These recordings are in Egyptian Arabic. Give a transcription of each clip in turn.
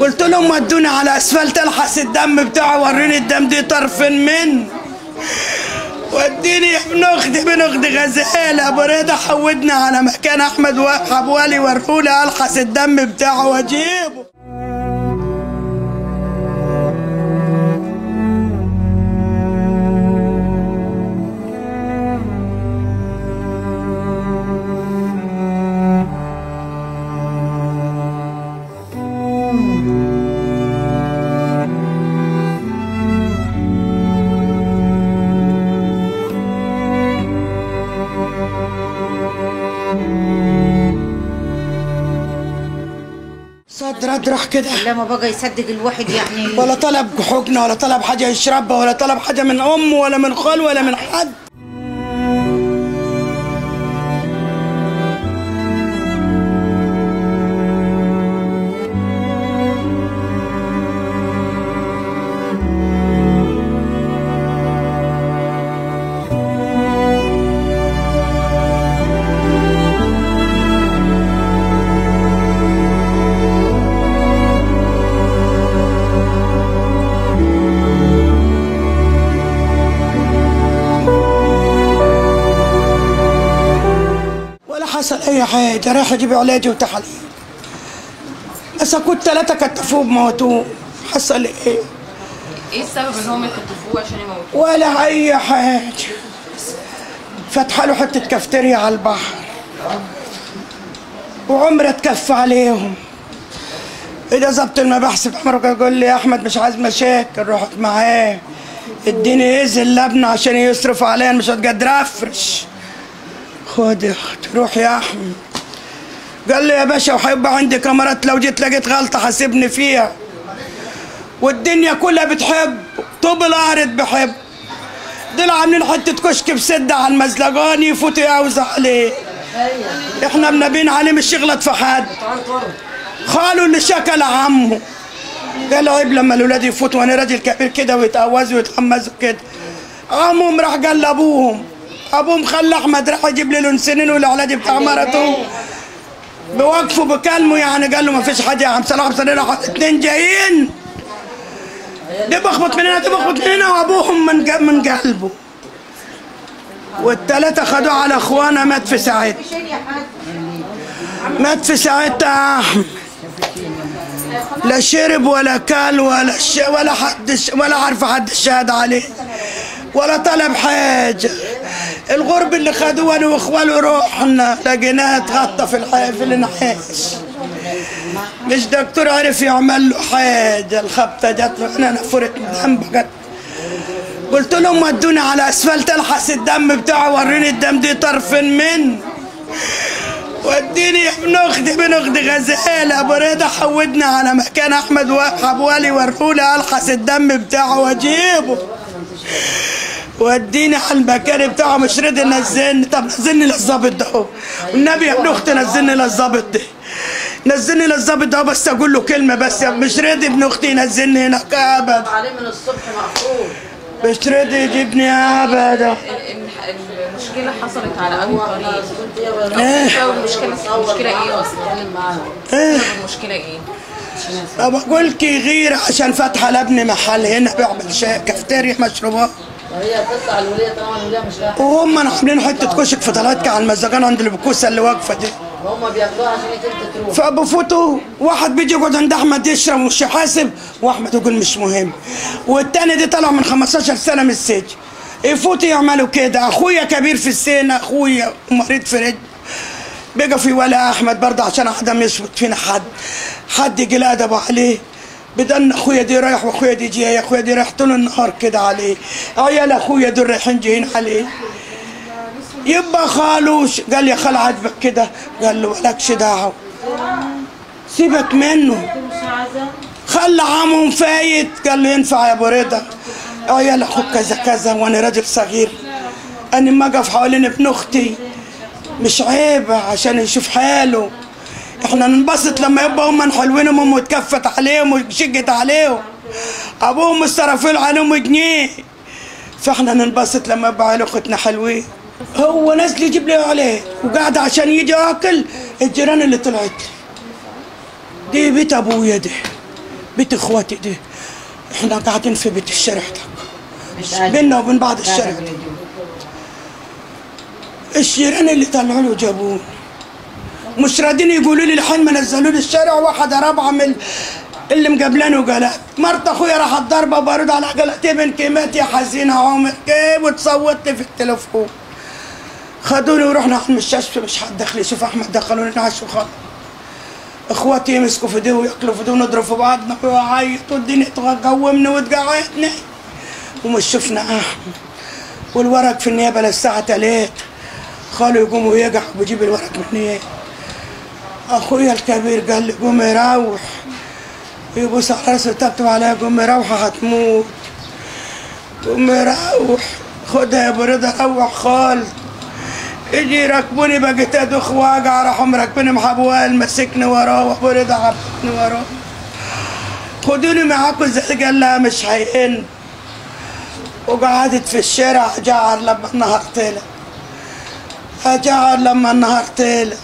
قلت لهم ودوني على اسفلت الحس الدم بتاعه وريني الدم دي طرف من وديني ابن اختي ابن اختي غزاله ابو رضا حودنا على مكان احمد وهب ولي ورولي الحس الدم بتاعه واجيبه صدر اطرح كده لما بقى يصدق الواحد يعني ولا طلب حقنه ولا طلب حاجه يشربها ولا طلب حاجه من امه ولا من خال ولا من حد ولا حصل اي حاجه رايح اجيب علاجي وتحاليل بس كنت ثلاثه كتفوه بموتوه حصل ايه ايه السبب ان هم يكتفوه عشان يموتوه؟ ولا اي حاجه فتح له حته كافتيريا على البحر وعمره تكفى عليهم اذا ظبط المباحث بعمره يقول لي يا احمد مش عايز مشاكل رحت معاه اديني اذن لابنه عشان يصرف عليا أنا مش هتقدر افرش خد يا اخت روح يا احمد قال لي يا باشا وهيبقى عندي كاميرات لو جيت لقيت غلطه حاسبني فيها والدنيا كلها بتحب طوب الارض بحب دول عاملين حته كشك بسده على المزلقان يفوتوا يعوزوا عليه احنا منبين عليه مش يغلط في حد خاله اللي شكل عمه قال عيب لما الاولاد يفوتوا وانا راجل كبير كده ويتقوزوا ويتحمزوا كده عمهم راح قال لابوهم ابوهم خلى احمد راح يجيب لي الانسولين والعلاج بتاع مرته بوقفوا بكلمه يعني قال له ما فيش حاجه يا عم صلاح حسين راح اتنين جايين دي بخبط من هنا دي بخبط من هنا وابوهم من ج- من قلبه والتلاتة خدوه على اخوانا مات في ساعتها مات في ساعتها احمد لا شرب ولا كل ولا ش... ولا حد ش... ولا عارف حد الشهاد عليه ولا طلب حاجة الغرب اللي خدوه انا واخواله روحنا لقيناها تغطى في الح... في النحاس مش دكتور عرف يعمل له حاجة الخبطة جت له هنا نفرت دم بجد قلت لهم ودوني على اسفلت الحس الدم بتاعه وريني الدم دي طرف من وديني ابن اختي ابن اختي غزاله ابو رضا حودنا على مكان احمد وهب ولي ورولي الحس الدم بتاعه واجيبه وديني على المكان بتاعه مش راضي نزلني طب نزلني للظابط ده اهو والنبي يا ابن اختي نزلني للظابط ده نزلني للظابط ده بس اقول له كلمه بس يا مش راضي ابن اختي ينزلني هناك ابدا عليه من الصبح مقفول مش راضي يجيبني ابدا ال- ال- المشكله حصلت على اول طريق ايه سبب المشكله المشكله ايه اصلا؟ ايه سبب المشكله ايه؟ طب اقول لك غير عشان فاتحه لابني محل هنا بيعمل شاي كافتيريا مشروبات وهي تطلع الوليه طبعا الوليه مش رايحه وهم عاملين حته كشك في طلعتك على المزقان عند البكوسه اللي واقفه دي وهم بياخدوها عشان انت تروح فبفوتوا واحد بيجي يقعد عند احمد يشرب ومش يحاسب واحمد يقول مش مهم والتاني دي طلع من 15 سنه من السجن يفوتوا يعملوا كده اخويا كبير في السن اخويا مريض في رجل بقى في ولا احمد برضه عشان عدم يشفط فينا حد حد يجي لا ادبه عليه بدل اخويا دي رايح واخويا دي جاي اخويا دي رايح طول النهار كده عليه عيال اخويا دول رايحين جايين عليه يبقى خالوش قال يا خال عاجبك كده قال له مالكش دعوه سيبك منه خلى عمهم فايت قال له ينفع يا ابو رضا عيال اخوك كذا كذا وانا راجل صغير انا ما اقف حوالين ابن اختي مش عيب عشان يشوف حاله احنا ننبسط لما يبقى هم حلوين امهم واتكفت عليهم وشقت عليهم ابوهم مسترفين عليهم جنيه فاحنا ننبسط لما يبقى عيال اختنا حلوين هو نازل يجيب لي عليه وقاعد عشان يجي اكل الجيران اللي طلعت لي دي بيت ابويا ده بيت اخواتي دي احنا قاعدين في بيت الشارع ده مش عارف. بينا وبين بعض تعرف الشارع اللي ده دول. الشيران اللي طلعوا له جابوه مش راضيين يقولوا لي الحين ما نزلوا لي الشارع واحده رابعه من اللي مقابلانه وقالت مرت اخويا راحت ضربه بارود على قالت ابن كيمات يا حزينه عمر كيف وتصوت لي في التليفون خدوني ورحنا على المستشفى مش حد دخل يشوف احمد دخلوني نعش وخلاص اخواتي يمسكوا في دي وياكلوا في دي ونضرب في بعضنا ويعيط والدنيا تقومنا وتقعدنا ومش شفنا احمد والورق في النيابه للساعه 3 خاله يقوم ويقع وبيجيب الورق من النيابه اخويا الكبير قال لي قوم يروح يبص على راسه يطبطب عليها قوم يروح هتموت قوم يروح خدها يا ابو رضا روح خالص يجي يركبوني بقيت ادوخ واقع راحوا مركبيني مع ابوال مسكني وراه وابو رضا عبتني وراه خدوني معاكم زي قال لها مش هيئن وقعدت في الشارع جعر لما النهار طلع أجعر لما النهار طلع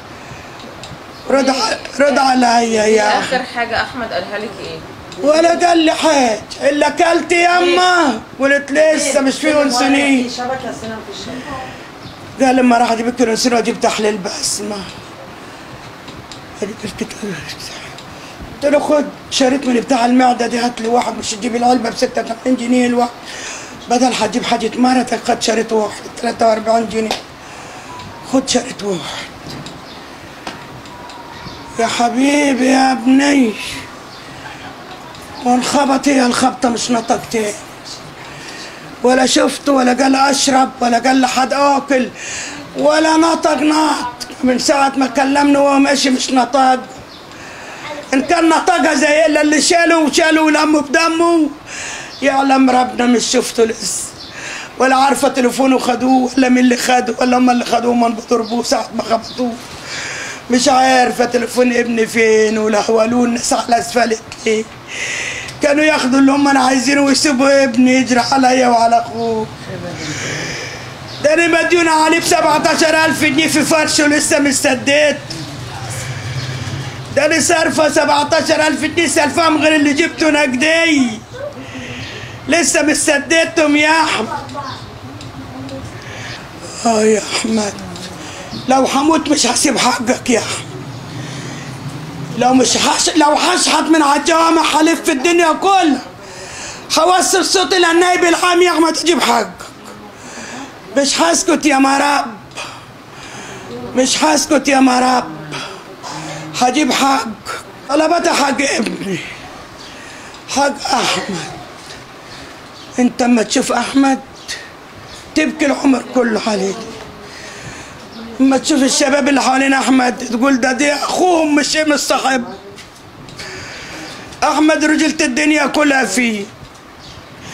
رد رد عليا يا أخي اخر حاجه احمد قالها لك ايه ولا قال لي حاجة إلا كلت يما قلت لسه مش في أنسولين شبكه سنان في الشارع قال لما راح اجيب لك الانسولين واجيب تحليل بسمة قلت له خد شريط من بتاع المعدة دي هات لي واحد مش تجيب العلبة ب 86 جنيه الواحد بدل هتجيب حاجة مرتك خد شريط واحد 43 جنيه خد شريط واحد يا حبيبي يا ابني وانخبط هي الخبطة مش نطق تاني ولا شفته ولا قال اشرب ولا قال لحد اكل ولا نطق نط من ساعة ما كلمني وهو ماشي مش نطق ان كان نطقها زي اللي, اللي شالوا وشالوا لمه بدمه يعلم ربنا مش شفته لسه ولا عارفه تليفونه خدوه ولا مين اللي خده ولا هم اللي خدوه من بضربوه ساعة ما خبطوه مش عارفه تليفون ابني فين ولا حولوه الناس على اسفلت ليه كانوا ياخدوا اللي هم انا عايزينه ويسيبوا ابني يجري عليا وعلى اخوه ده انا مديون عليه ب 17000 جنيه في فرش ولسه مستديت ده انا صارفه 17000 جنيه سلفهم غير اللي جبته نقدي لسه مستديتهم يا احمد اه يا احمد لو هموت مش هسيب حقك يا احمد لو مش هش... لو هشحت من على الجوامع هلف في الدنيا كلها هوصل صوتي للنايب العام يا احمد تجيب حقك مش هسكت يا مراب مش هسكت يا مراب هجيب حق طلبت حق ابني حق احمد انت اما تشوف احمد تبكي العمر كله عليه اما تشوف الشباب اللي حوالين احمد تقول ده دي اخوهم مش مش صاحب احمد رجلت الدنيا كلها فيه